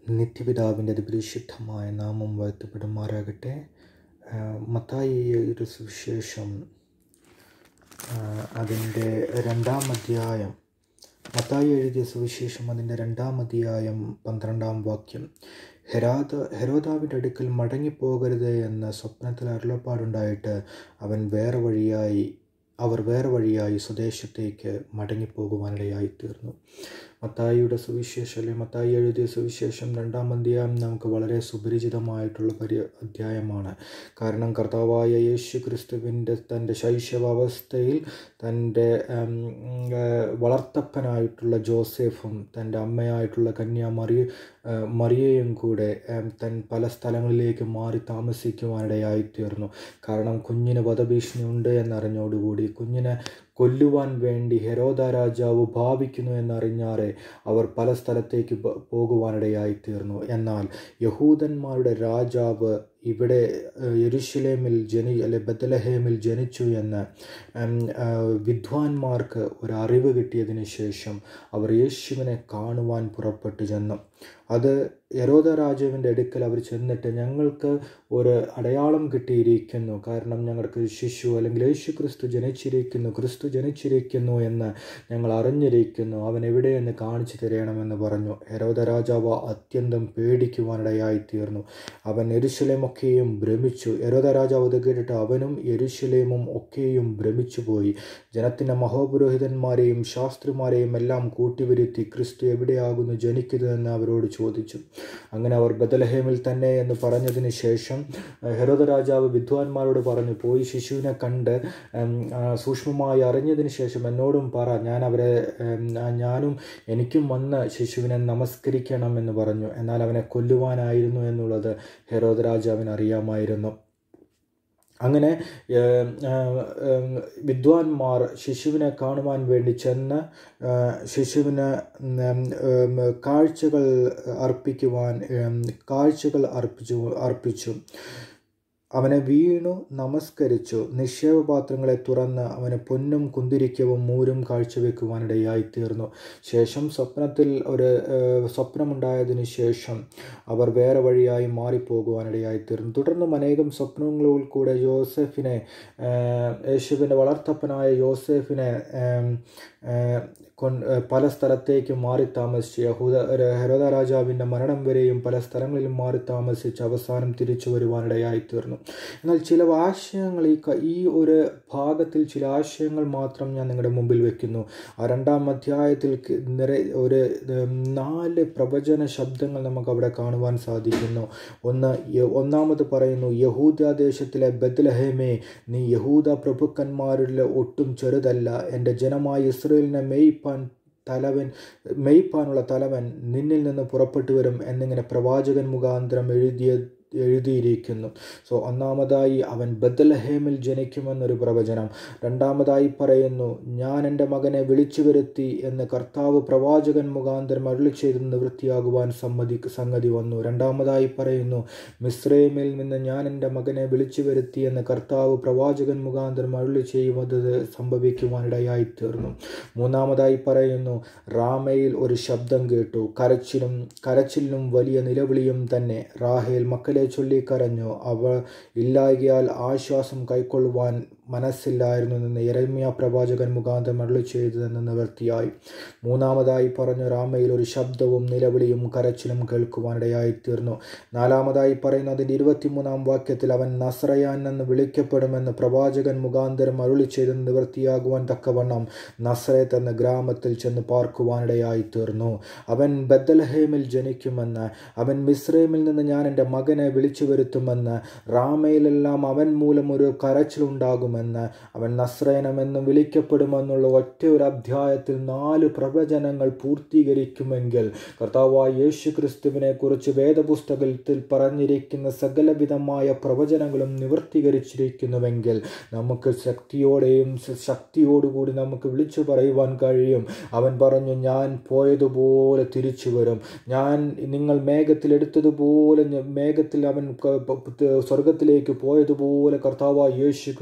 നിത്യപിതാവിൻ്റെ അതിപരിശുദ്ധമായ നാമം വാഴ്ത്തപ്പെടുമാറാകട്ടെ മത്തായി ഒരു സുവിശേഷം അതിൻ്റെ രണ്ടാം അധ്യായം മത്തായി എഴുതിയ സുവിശേഷം അതിൻ്റെ രണ്ടാം അധ്യായം പന്ത്രണ്ടാം വാക്യം ഹെരാദ ഹെരോദാവിൻ്റെ അടുക്കൽ മടങ്ങിപ്പോകരുത് എന്ന സ്വപ്നത്തിൽ അരുളപ്പാടുണ്ടായിട്ട് അവൻ വേറെ വഴിയായി അവർ വേറെ വഴിയായി സ്വദേശത്തേക്ക് മടങ്ങിപ്പോകുവാനിടയായി തീർന്നു മത്തായിയുടെ സുവിശേഷം അല്ലെങ്കിൽ മത്തായി എഴുതിയ സുവിശേഷം രണ്ടാം അധ്യായം നമുക്ക് വളരെ സുപരിചിതമായിട്ടുള്ള പരി അധ്യായമാണ് കാരണം കർത്താവായ യേശു ക്രിസ്തുവിൻ്റെ തൻ്റെ ശൈശവാവസ്ഥയിൽ തൻ്റെ വളർത്തപ്പനായിട്ടുള്ള ജോസഫും തൻ്റെ അമ്മയായിട്ടുള്ള കന്യാ മറിയ മറിയയും കൂടെ തൻ പല സ്ഥലങ്ങളിലേക്ക് മാറി താമസിക്കുവാനിടയായി തീർന്നു കാരണം കുഞ്ഞിന് വധഭീഷണി ഉണ്ട് എന്നറിഞ്ഞോടുകൂടി കുഞ്ഞിനെ കൊല്ലുവാൻ വേണ്ടി ഹെരോദ രാജാവ് ഭാവിക്കുന്നു എന്നറിഞ്ഞാറെ അവർ പല സ്ഥലത്തേക്ക് പോകുവാനിടയായി തീർന്നു എന്നാൽ യഹൂദന്മാരുടെ രാജാവ് ഇവിടെ യെരുഷലേമിൽ ജനി അല്ലെ ബദലഹേമിൽ ജനിച്ചു എന്ന് വിദ്വാൻമാർക്ക് ഒരു അറിവ് കിട്ടിയതിന് ശേഷം അവർ യേശുവിനെ കാണുവാൻ പുറപ്പെട്ടു ചെന്നു അത് യരോദ രാജാവിൻ്റെ അടുക്കൽ അവർ ചെന്നിട്ട് ഞങ്ങൾക്ക് ഒരു അടയാളം കിട്ടിയിരിക്കുന്നു കാരണം ഞങ്ങൾക്ക് ശിശു അല്ലെങ്കിൽ യേശു ക്രിസ്തു ജനിച്ചിരിക്കുന്നു ക്രിസ്തു ജനിച്ചിരിക്കുന്നു എന്ന് ഞങ്ങൾ അറിഞ്ഞിരിക്കുന്നു അവൻ എവിടെയെന്ന് കാണിച്ചു തരണമെന്ന് പറഞ്ഞു യരോദ രാജാവ് അത്യന്തം പേടിക്കുവാനിടയായി തീർന്നു അവൻ എരുശലേമൊക്കെയും ഭ്രമിച്ചു യരോദ രാജാവ് ഇത് കേട്ടിട്ട് അവനും എരുശലേമും ഒക്കെയും ഭ്രമിച്ചു പോയി ജനത്തിൻ്റെ മഹോപുരോഹിതന്മാരെയും ശാസ്ത്രിമാരെയും എല്ലാം കൂട്ടിവരുത്തി ക്രിസ്തു എവിടെയാകുന്നു ജനിക്കുന്നതെന്ന് അവരോട് ചോദിച്ചു അങ്ങനെ അവർ ബദലഹേമിൽ തന്നെ എന്ന് പറഞ്ഞതിന് ശേഷം ഹെരോദ രാജാവ് വിദ്വാൻമാരോട് പറഞ്ഞു പോയി ശിശുവിനെ കണ്ട് സൂക്ഷ്മമായി അറിഞ്ഞതിന് ശേഷം എന്നോടും പറ ഞാൻ അവരെ ഞാനും എനിക്കും വന്ന് ശിശുവിനെ നമസ്കരിക്കണം എന്ന് പറഞ്ഞു എന്നാൽ അവനെ കൊല്ലുവാനായിരുന്നു എന്നുള്ളത് ഹെരോദ രാജാവിന് അറിയാമായിരുന്നു അങ്ങനെ വിദ്വാൻമാർ ശിശുവിനെ കാണുവാൻ വേണ്ടി ചെന്ന് ശിശുവിന് കാഴ്ചകൾ അർപ്പിക്കുവാൻ കാഴ്ചകൾ അർപ്പിച്ചു അർപ്പിച്ചു അവനെ വീണു നമസ്കരിച്ചു നിക്ഷേപപാത്രങ്ങളെ തുറന്ന് അവന് പൊന്നും കുന്തിരിക്കവും മൂരും കാഴ്ചവെക്കുവാനിടയായി തീർന്നു ശേഷം സ്വപ്നത്തിൽ ഒരു സ്വപ്നമുണ്ടായതിനു ശേഷം അവർ വേറെ വഴിയായി മാറിപ്പോകുവാനിടയായി തീർന്നു തുടർന്നും അനേകം സ്വപ്നങ്ങളിൽ കൂടെ യോസെഫിനെ യേശുവിൻ്റെ വളർത്തപ്പനായ യോസെഫിനെ പല സ്ഥലത്തേക്കും മാറി താമസിച്ച് യഹൂദ ഹെരോദ രാജാവിൻ്റെ മരണം വരെയും പല സ്ഥലങ്ങളിലും മാറി താമസിച്ച് അവസാനം തിരിച്ചു വരുവാനിടയായി തീർന്നു എന്നാൽ ചില ആശയങ്ങൾ ഈ ഈ ഒരു ഭാഗത്തിൽ ചില ആശയങ്ങൾ മാത്രം ഞാൻ നിങ്ങളുടെ മുമ്പിൽ വെക്കുന്നു ആ രണ്ടാം അധ്യായത്തിൽ നിറ ഒരു നാല് പ്രവചന ശബ്ദങ്ങൾ നമുക്ക് അവിടെ കാണുവാൻ സാധിക്കുന്നു ഒന്ന് ഒന്നാമത് പറയുന്നു യഹൂദദേശത്തിലെ ബദ്ലഹേമേ നീ യഹൂദ പ്രഭുക്കന്മാരിലെ ഒട്ടും ചെറുതല്ല എൻ്റെ ജനമായ ഇസ്രയേലിനെ മെയ്പ്പാൻ തലവൻ മെയ്പ്പാനുള്ള തലവൻ നിന്നിൽ നിന്ന് പുറപ്പെട്ടു വരും എന്നിങ്ങനെ പ്രവാചകൻ മുഖാന്തരം എഴുതിയ എഴുതിയിരിക്കുന്നു സോ ഒന്നാമതായി അവൻ ബദലഹേമിൽ ജനിക്കുമെന്നൊരു പ്രവചനം രണ്ടാമതായി പറയുന്നു ഞാൻ എൻ്റെ മകനെ വിളിച്ചു വരുത്തി എന്ന് കർത്താവ് പ്രവാചകൻ മുഖാന്തരം അരുളി ചെയ്ത് നിവൃത്തിയാകുവാൻ സമ്മതി സംഗതി വന്നു രണ്ടാമതായി പറയുന്നു മിസ്രൈമിൽ നിന്ന് ഞാൻ എൻ്റെ മകനെ വിളിച്ചു വരുത്തി എന്ന് കർത്താവ് പ്രവാചകൻ മുഖാന്തരം അരുളി ചെയ്യുന്നത് സംഭവിക്കുവാനിടയായി തീർന്നു മൂന്നാമതായി പറയുന്നു റാമയിൽ ഒരു ശബ്ദം കേട്ടു കരച്ചിലും കരച്ചിലിനും വലിയ നിലവിളിയും തന്നെ റാഹേൽ മക്കളെ മക്കളെ ചൊല്ലിക്കരഞ്ഞു അവ ഇല്ലായകയാൽ ആശ്വാസം കൈക്കൊള്ളുവാൻ മനസ്സില്ലായിരുന്നു എന്ന് ഇരമ്യ പ്രവാചകൻ മുഖാന്തരം അരുളി ചെയ്തതെന്ന് നിവർത്തിയായി മൂന്നാമതായി പറഞ്ഞു രാമയിൽ ഒരു ശബ്ദവും നിലവിളിയും കരച്ചിലും കേൾക്കുവാനിടയായി തീർന്നു നാലാമതായി പറയുന്നു അതിൻ്റെ ഇരുപത്തിമൂന്നാം വാക്യത്തിൽ അവൻ നസ്രയാൻ എന്ന് വിളിക്കപ്പെടുമെന്ന് പ്രവാചകൻ മുഖാന്തരം അരുളി ചെയ്ത് നിവൃത്തിയാകുവാൻ തക്കവണ്ണം നസ്രയത്ത് എന്ന ഗ്രാമത്തിൽ ചെന്ന് പാർക്കുവാനിടയായി തീർന്നു അവൻ ബദൽഹേമിൽ ജനിക്കുമെന്ന് അവൻ മിസ്രൈമിൽ നിന്ന് ഞാൻ എൻ്റെ മകനെ വിളിച്ചു വരുത്തുമെന്ന് റാമയിലെല്ലാം അവൻ മൂലം ഒരു കരച്ചിലുണ്ടാകുമെന്ന് അവൻ നസ്രയനമെന്ന് വിളിക്കപ്പെടുമെന്നുള്ള ഒറ്റ ഒരു അധ്യായത്തിൽ നാല് പ്രവചനങ്ങൾ പൂർത്തീകരിക്കുമെങ്കിൽ കർത്താവായ യേശു ക്രിസ്തുവിനെ കുറിച്ച് വേദപുസ്തകത്തിൽ പറഞ്ഞിരിക്കുന്ന സകലവിധമായ പ്രവചനങ്ങളും നിവർത്തീകരിച്ചിരിക്കുന്നുവെങ്കിൽ നമുക്ക് ശക്തിയോടെയും ശക്തിയോടുകൂടി നമുക്ക് വിളിച്ചു പറയുവാൻ കഴിയും അവൻ പറഞ്ഞു ഞാൻ പോയതുപോലെ തിരിച്ചു വരും ഞാൻ നിങ്ങൾ മേഘത്തിൽ എടുത്തതുപോലെ മേഘത്തിൽ അവൻ സ്വർഗത്തിലേക്ക് പോയതുപോലെ കർത്താവായ യേശു ക്രിസ്തു വിളിച്ചു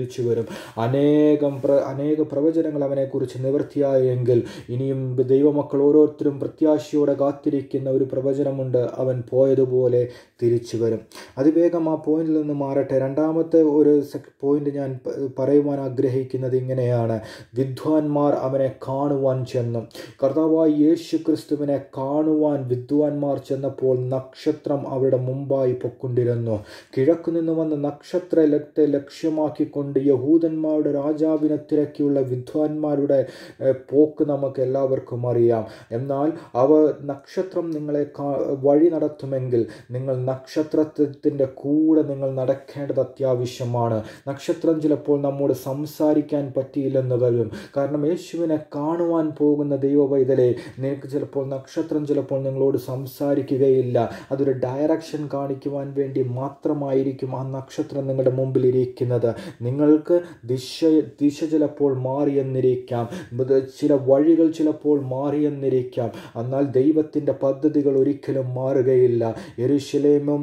തിരിച്ചു വരും അനേകം പ്ര അനേക പ്രവചനങ്ങൾ അവനെക്കുറിച്ച് നിവൃത്തിയായെങ്കിൽ ഇനിയും ദൈവമക്കൾ ഓരോരുത്തരും പ്രത്യാശയോടെ കാത്തിരിക്കുന്ന ഒരു പ്രവചനമുണ്ട് അവൻ പോയതുപോലെ തിരിച്ചു വരും അതിവേഗം ആ പോയിന്റിൽ നിന്ന് മാറട്ടെ രണ്ടാമത്തെ ഒരു പോയിന്റ് ഞാൻ പറയുവാൻ ആഗ്രഹിക്കുന്നത് ഇങ്ങനെയാണ് വിദ്വാൻമാർ അവനെ കാണുവാൻ ചെന്നു കർത്താവായ യേശു ക്രിസ്തുവിനെ കാണുവാൻ വിദ്വാൻമാർ ചെന്നപ്പോൾ നക്ഷത്രം അവരുടെ മുമ്പായി പൊക്കൊണ്ടിരുന്നു കിഴക്കു നിന്ന് വന്ന നക്ഷത്രത്തെ ലക്ഷ്യമാക്കിക്കൊണ്ട് യഹൂദന്മാരുടെ രാജാവിനെ തിരക്കിയുള്ള വിദ്വാൻമാരുടെ പോക്ക് നമുക്ക് എല്ലാവർക്കും അറിയാം എന്നാൽ അവ നക്ഷത്രം നിങ്ങളെ വഴി നടത്തുമെങ്കിൽ നിങ്ങൾ നക്ഷത്രത്തിൻ്റെ കൂടെ നിങ്ങൾ നടക്കേണ്ടത് അത്യാവശ്യമാണ് നക്ഷത്രം ചിലപ്പോൾ നമ്മോട് സംസാരിക്കാൻ പറ്റിയില്ലെന്ന് വരും കാരണം യേശുവിനെ കാണുവാൻ പോകുന്ന ദൈവവൈതലെ നിനക്ക് ചിലപ്പോൾ നക്ഷത്രം ചിലപ്പോൾ നിങ്ങളോട് സംസാരിക്കുകയില്ല അതൊരു ഡയറക്ഷൻ കാണിക്കുവാൻ വേണ്ടി മാത്രമായിരിക്കും ആ നക്ഷത്രം നിങ്ങളുടെ മുമ്പിൽ ഇരിക്കുന്നത് നിങ്ങൾക്ക് ദിശ ദിശ ചിലപ്പോൾ മാറിയെന്നിരിക്കാം ചില വഴികൾ ചിലപ്പോൾ മാറിയെന്നിരിക്കാം എന്നാൽ ദൈവത്തിൻ്റെ പദ്ധതികൾ ഒരിക്കലും മാറുകയില്ല എരുശലേമും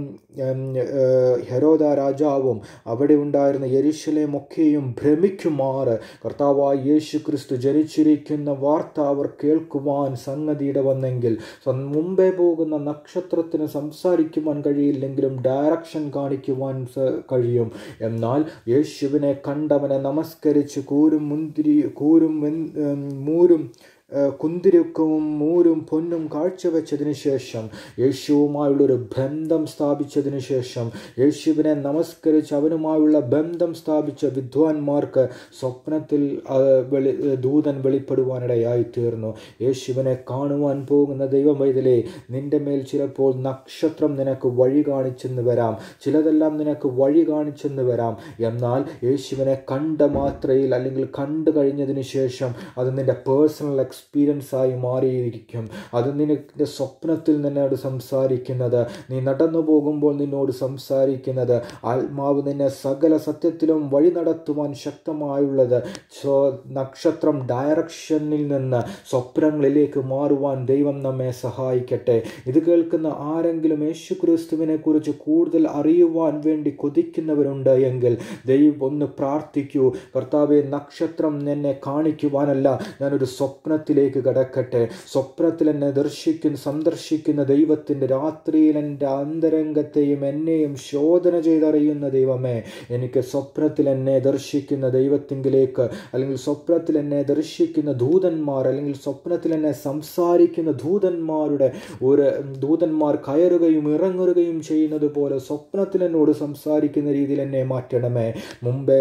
ഹെരോദ രാജാവും അവിടെ ഉണ്ടായിരുന്ന യെരുശലേമൊക്കെയും ഭ്രമിക്കുമാറ് കർത്താവായ യേശു ക്രിസ്തു ജനിച്ചിരിക്കുന്ന വാർത്ത അവർ കേൾക്കുവാൻ സംഗതിയുടെ വന്നെങ്കിൽ മുമ്പേ പോകുന്ന നക്ഷത്രത്തിന് സംസാരിക്കുവാൻ കഴിയില്ലെങ്കിലും ഡയറക്ഷൻ കാണിക്കുവാൻ കഴിയും എന്നാൽ യേശുവിനെ കണ്ടവനെ നമസ്കരിച്ച് കൂരും മുന്തിരി കൂരും മൂരും കുന്തിരുക്കവും മൂരും പൊന്നും കാഴ്ചവെച്ചതിന് ശേഷം യേശുവുമായുള്ളൊരു ബന്ധം സ്ഥാപിച്ചതിന് ശേഷം യേശുവിനെ നമസ്കരിച്ച് അവനുമായുള്ള ബന്ധം സ്ഥാപിച്ച വിദ്വാൻമാർക്ക് സ്വപ്നത്തിൽ വെളി ദൂതൻ വെളിപ്പെടുവാനിടയായി തീർന്നു യേശുവിനെ കാണുവാൻ പോകുന്ന ദൈവം വൈതലേ നിന്റെ മേൽ ചിലപ്പോൾ നക്ഷത്രം നിനക്ക് വഴി കാണിച്ചെന്ന് വരാം ചിലതെല്ലാം നിനക്ക് വഴി കാണിച്ചെന്ന് വരാം എന്നാൽ യേശുവിനെ കണ്ട മാത്രയിൽ അല്ലെങ്കിൽ കണ്ടു കഴിഞ്ഞതിന് ശേഷം അത് നിന്റെ പേഴ്സണൽ എക്സ്പീരിയൻസ് ആയി മാറിയിരിക്കും അത് നിനക്ക് സ്വപ്നത്തിൽ നിന്നോട് സംസാരിക്കുന്നത് നീ നടന്നു പോകുമ്പോൾ നിന്നോട് സംസാരിക്കുന്നത് ആത്മാവ് നിന്നെ സകല സത്യത്തിലും വഴി നടത്തുവാൻ ശക്തമായുള്ളത് നക്ഷത്രം ഡയറക്ഷനിൽ നിന്ന് സ്വപ്നങ്ങളിലേക്ക് മാറുവാൻ ദൈവം നമ്മെ സഹായിക്കട്ടെ ഇത് കേൾക്കുന്ന ആരെങ്കിലും യേശു ക്രിസ്തുവിനെ കുറിച്ച് കൂടുതൽ അറിയുവാൻ വേണ്ടി കൊതിക്കുന്നവരുണ്ട് എങ്കിൽ ദൈവം ഒന്ന് പ്രാർത്ഥിക്കൂ കർത്താവെ നക്ഷത്രം എന്നെ കാണിക്കുവാനല്ല ഞാനൊരു സ്വപ്നത്തിലേക്ക് കടക്കട്ടെ സ്വപ്നത്തിൽ എന്നെ ദർശിക്കുന്ന സന്ദർശിക്കുന്ന ദൈവത്തിൻ്റെ രാത്രിയിൽ എൻ്റെ അന്തരംഗത്തെയും എന്നെയും ശോധന ചെയ്തറിയുന്ന ദൈവമേ എനിക്ക് സ്വപ്നത്തിൽ എന്നെ ദർശിക്കുന്ന ദൈവത്തിങ്കിലേക്ക് അല്ലെങ്കിൽ സ്വപ്നത്തിൽ എന്നെ ദർശിക്കുന്ന ദൂതന്മാർ അല്ലെങ്കിൽ സ്വപ്നത്തിൽ എന്നെ സംസാരിക്കുന്ന ദൂതന്മാരുടെ ഒരു ദൂതന്മാർ കയറുകയും ഇറങ്ങുകയും ചെയ്യുന്നത് പോലെ സ്വപ്നത്തിൽ എന്നോട് സംസാരിക്കുന്ന രീതിയിൽ എന്നെ മാറ്റണമേ മുമ്പേ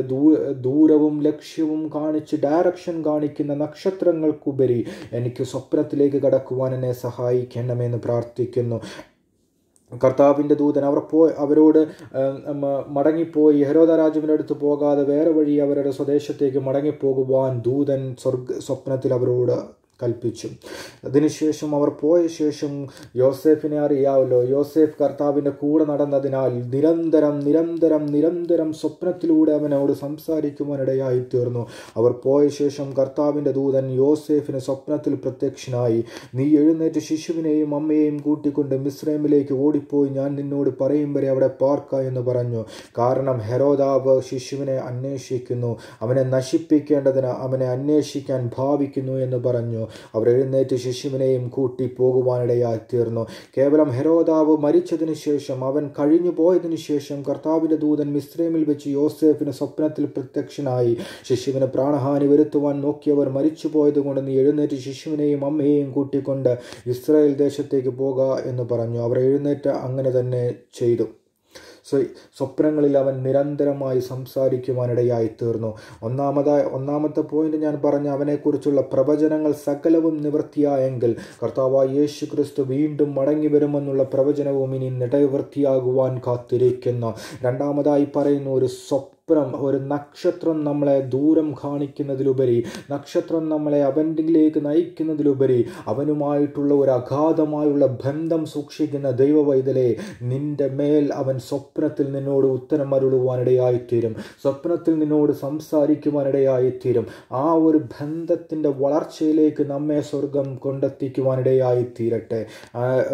ദൂരവും ലക്ഷ്യവും കാണിച്ച് ഡയറക്ഷൻ കാണിക്കുന്ന നക്ഷത്രങ്ങൾക്കുപരി എനിക്ക് സ്വപ്നത്തിലേക്ക് കടക്കുവാൻ എന്നെ സഹായിക്കണമെന്ന് പ്രാർത്ഥിക്കുന്നു കർത്താവിൻ്റെ ദൂതൻ അവർ പോ അവരോട് മടങ്ങിപ്പോയി ഹരോദ രാജുവിൻ്റെ അടുത്ത് പോകാതെ വേറെ വഴി അവരുടെ സ്വദേശത്തേക്ക് മടങ്ങിപ്പോകുവാൻ ദൂതൻ സ്വർഗ സ്വപ്നത്തിൽ അവരോട് കൽപ്പിച്ചു അതിനുശേഷം അവർ പോയ ശേഷം യോസേഫിനെ അറിയാമല്ലോ യോസേഫ് കർത്താവിൻ്റെ കൂടെ നടന്നതിനാൽ നിരന്തരം നിരന്തരം നിരന്തരം സ്വപ്നത്തിലൂടെ അവനോട് സംസാരിക്കുവാനിടയായി തീർന്നു അവർ പോയ ശേഷം കർത്താവിൻ്റെ ദൂതൻ യോസേഫിന് സ്വപ്നത്തിൽ പ്രത്യക്ഷനായി നീ എഴുന്നേറ്റ് ശിശുവിനെയും അമ്മയെയും കൂട്ടിക്കൊണ്ട് മിശ്രമിലേക്ക് ഓടിപ്പോയി ഞാൻ നിന്നോട് പറയും വരെ അവിടെ പാർക്ക എന്ന് പറഞ്ഞു കാരണം ഹെരോദാവ് ശിശുവിനെ അന്വേഷിക്കുന്നു അവനെ നശിപ്പിക്കേണ്ടതിന് അവനെ അന്വേഷിക്കാൻ ഭാവിക്കുന്നു എന്ന് പറഞ്ഞു അവർ എഴുന്നേറ്റ് ശിശുവിനെയും കൂട്ടി പോകുവാനിടയായി തീർന്നു കേവലം ഹെരോദാവ് മരിച്ചതിന് ശേഷം അവൻ കഴിഞ്ഞു പോയതിനു ശേഷം കർത്താവിൻ്റെ ദൂതൻ മിസ്രൈമിൽ വെച്ച് യോസേഫിന് സ്വപ്നത്തിൽ പ്രത്യക്ഷനായി ശിശുവിന് പ്രാണഹാനി വരുത്തുവാൻ നോക്കിയവർ മരിച്ചു പോയതുകൊണ്ട് നീ എഴുന്നേറ്റ് ശിശുവിനെയും അമ്മയെയും കൂട്ടിക്കൊണ്ട് ഇസ്രായേൽ ദേശത്തേക്ക് പോക എന്ന് പറഞ്ഞു അവർ എഴുന്നേറ്റ് അങ്ങനെ തന്നെ ചെയ്തു സോ സ്വപ്നങ്ങളിൽ അവൻ നിരന്തരമായി സംസാരിക്കുവാനിടയായി തീർന്നു ഒന്നാമതായി ഒന്നാമത്തെ പോയിന്റ് ഞാൻ പറഞ്ഞ അവനെക്കുറിച്ചുള്ള പ്രവചനങ്ങൾ സകലവും നിവൃത്തിയായെങ്കിൽ കർത്താവായ യേശു ക്രിസ്തു വീണ്ടും മടങ്ങി വരുമെന്നുള്ള പ്രവചനവും ഇനി നിടവൃത്തിയാകുവാൻ കാത്തിരിക്കുന്നു രണ്ടാമതായി പറയുന്ന ഒരു സ്വപ്നം ഒരു നക്ഷത്രം നമ്മളെ ദൂരം കാണിക്കുന്നതിലുപരി നക്ഷത്രം നമ്മളെ അവൻ്റിലേക്ക് നയിക്കുന്നതിലുപരി അവനുമായിട്ടുള്ള ഒരു അഗാധമായുള്ള ബന്ധം സൂക്ഷിക്കുന്ന ദൈവവൈതലെ നിന്റെ മേൽ അവൻ സ്വപ്നത്തിൽ നിന്നോട് ഉത്തരം അരുളുവാനിടയായിത്തീരും സ്വപ്നത്തിൽ നിന്നോട് സംസാരിക്കുവാനിടയായിത്തീരും ആ ഒരു ബന്ധത്തിൻ്റെ വളർച്ചയിലേക്ക് നമ്മെ സ്വർഗം കൊണ്ടെത്തിക്കുവാനിടയായിത്തീരട്ടെ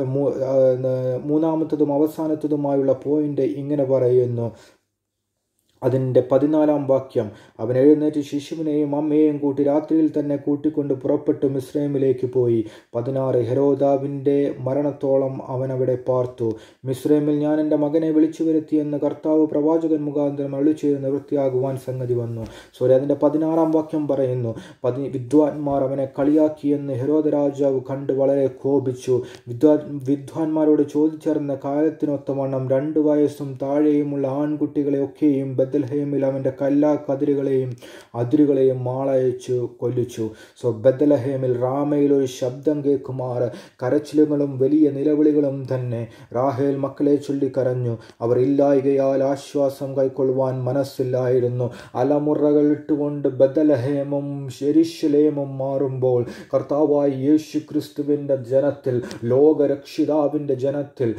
മൂന്നാമത്തതും അവസാനത്തതുമായുള്ള പോയിന്റ് ഇങ്ങനെ പറയുന്നു അതിൻ്റെ പതിനാലാം വാക്യം അവൻ എഴുന്നേറ്റ് ശിശുവിനെയും അമ്മയെയും കൂട്ടി രാത്രിയിൽ തന്നെ കൂട്ടിക്കൊണ്ട് പുറപ്പെട്ടു മിസ്രൈമിലേക്ക് പോയി പതിനാറ് ഹെരോദാവിൻ്റെ മരണത്തോളം അവൻ അവിടെ പാർത്തു മിസ്രൈമിൽ ഞാൻ എൻ്റെ മകനെ വിളിച്ചു വരുത്തിയെന്ന് കർത്താവ് പ്രവാചകൻ മുഖാന്തരം അളി ചെയ്ത് നിവൃത്തിയാകുവാൻ സംഗതി വന്നു സോറി അതിൻ്റെ പതിനാറാം വാക്യം പറയുന്നു പതി വിദ്വാൻമാർ അവനെ കളിയാക്കിയെന്ന് ഹെരോദ രാജാവ് കണ്ട് വളരെ കോപിച്ചു വിദ്വാ വിദ്വാൻമാരോട് ചോദിച്ചറിഞ്ഞ കാലത്തിനൊത്തവണ്ണം രണ്ട് വയസ്സും താഴെയുമുള്ള ആൺകുട്ടികളെ ഒക്കെയും ബദൽഹേമിൽ അവൻ്റെ കല്ലാ കതിരുകളെയും അതിരുകളെയും മാളയച്ചു കൊല്ലിച്ചു സോ ബദലഹേമിൽ റാമയിൽ ഒരു ശബ്ദം കേൾക്കുമാറ് കരച്ചിലുകളും വലിയ നിലവിളികളും തന്നെ റാഹേൽ മക്കളെ ചൊല്ലി കരഞ്ഞു അവർ ഇല്ലായികയാൽ ആശ്വാസം കൈക്കൊള്ളുവാൻ മനസ്സില്ലായിരുന്നു അലമുറകൾ ഇട്ടുകൊണ്ട് ബദലഹേമും ശരിശലേമും മാറുമ്പോൾ കർത്താവായി യേശു ക്രിസ്തുവിൻ്റെ ജനത്തിൽ ലോകരക്ഷിതാവിൻ്റെ ജനത്തിൽ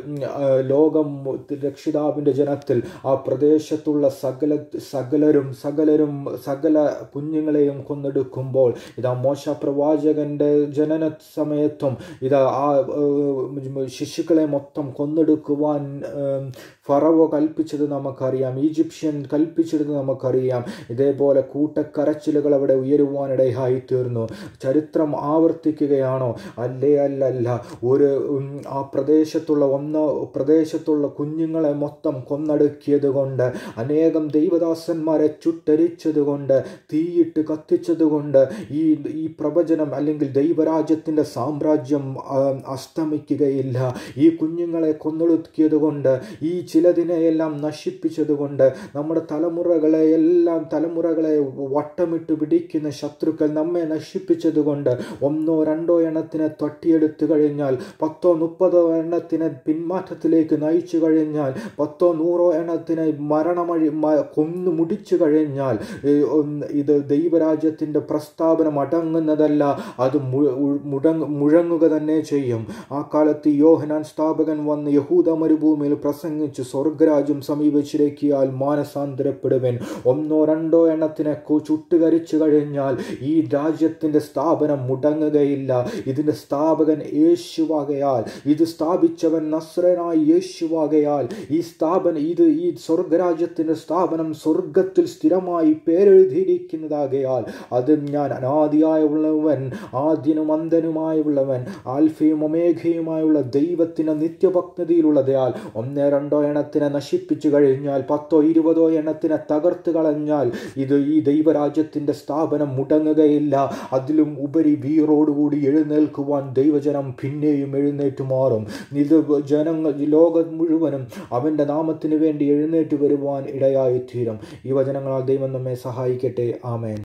ലോകം രക്ഷിതാവിൻ്റെ ജനത്തിൽ ആ പ്രദേശത്തുള്ള സകല സകലരും സകലരും സകല കുഞ്ഞുങ്ങളെയും കൊന്നെടുക്കുമ്പോൾ ഇതാ മോശ പ്രവാചകന്റെ ജനന സമയത്തും ഇതാ ആ ശിശുക്കളെ മൊത്തം കൊന്നെടുക്കുവാൻ ഫറവോ കൽപ്പിച്ചത് നമുക്കറിയാം ഈജിപ്ഷ്യൻ കൽപ്പിച്ചത് നമുക്കറിയാം ഇതേപോലെ കൂട്ടക്കരച്ചിലുകൾ അവിടെ ഉയരുവാനിടയായി തീർന്നു ചരിത്രം ആവർത്തിക്കുകയാണോ അല്ലേ അല്ലല്ല ഒരു ആ പ്രദേശത്തുള്ള ഒന്ന് പ്രദേശത്തുള്ള കുഞ്ഞുങ്ങളെ മൊത്തം കൊന്നടുക്കിയത് കൊണ്ട് അനേകം ദൈവദാസന്മാരെ ചുട്ടരിച്ചത് കൊണ്ട് തീയിട്ട് കത്തിച്ചത് കൊണ്ട് ഈ ഈ പ്രവചനം അല്ലെങ്കിൽ ദൈവരാജ്യത്തിൻ്റെ സാമ്രാജ്യം അസ്തമിക്കുകയില്ല ഈ കുഞ്ഞുങ്ങളെ കൊന്നൊടുക്കിയത് കൊണ്ട് ഈ ചിലതിനെയെല്ലാം നശിപ്പിച്ചത് കൊണ്ട് നമ്മുടെ തലമുറകളെ എല്ലാം തലമുറകളെ വട്ടമിട്ട് പിടിക്കുന്ന ശത്രുക്കൾ നമ്മെ നശിപ്പിച്ചത് കൊണ്ട് ഒന്നോ രണ്ടോ എണ്ണത്തിനെ തട്ടിയെടുത്തു കഴിഞ്ഞാൽ പത്തോ മുപ്പതോ എണ്ണത്തിനെ പിന്മാറ്റത്തിലേക്ക് നയിച്ചു കഴിഞ്ഞാൽ പത്തോ നൂറോ എണ്ണത്തിനെ മരണമഴി കൊന്നു മുടിച്ചു കഴിഞ്ഞാൽ ഇത് ദൈവരാജ്യത്തിൻ്റെ പ്രസ്താവനം അടങ്ങുന്നതല്ല അത് മുടങ്ങ മുഴങ്ങുക തന്നെ ചെയ്യും ആ കാലത്ത് യോഹനാൻ സ്ഥാപകൻ വന്ന് യഹൂദ മരുഭൂമിയിൽ പ്രസംഗിച്ച് സ്വർഗരാജ്യം സമീപിച്ചിരിക്കിയാൽ മാനസാന്തരപ്പെടുവൻ ഒന്നോ രണ്ടോ എണ്ണത്തിനെ ചുട്ടുകരിച്ചു കഴിഞ്ഞാൽ ഈ രാജ്യത്തിൻ്റെ സ്ഥാപനം മുടങ്ങുകയില്ല ഇതിൻ്റെ സ്ഥാപകൻ യേശുവാകയാൽ ഇത് സ്ഥാപിച്ചവൻ നസ്രനായി യേശുവാകയാൽ ഈ സ്ഥാപനം ഇത് ഈ സ്വർഗരാജ്യത്തിൻ്റെ സ്ഥാപനം സ്വർഗത്തിൽ സ്ഥിരമായി പേരെഴുതിയിരിക്കുന്നതാകയാൽ അത് ഞാൻ അനാദിയായുള്ളവൻ ആദ്യനും അന്തനുമായുള്ളവൻ ആൽഫയും ഒമേഘയുമായുള്ള ദൈവത്തിൻ്റെ നിത്യഭക്തതയിലുള്ളതാൽ ഒന്നോ രണ്ടോ എണ്ണത്തിനെ നശിപ്പിച്ചു കഴിഞ്ഞാൽ പത്തോ ഇരുപതോ എണ്ണത്തിനെ തകർത്ത് കളഞ്ഞാൽ ഇത് ഈ ദൈവരാജ്യത്തിൻ്റെ സ്ഥാപനം മുടങ്ങുകയില്ല അതിലും ഉപരി വീറോടുകൂടി എഴുന്നേൽക്കുവാൻ ദൈവജനം പിന്നെയും എഴുന്നേറ്റ് മാറും ഇത് ജനങ്ങൾ ലോകം മുഴുവനും അവൻ്റെ നാമത്തിന് വേണ്ടി എഴുന്നേറ്റ് വരുവാൻ ഇടയായിത്തീരും ഈ വചനങ്ങളാൽ ദൈവം നമ്മെ സഹായിക്കട്ടെ ആമേൻ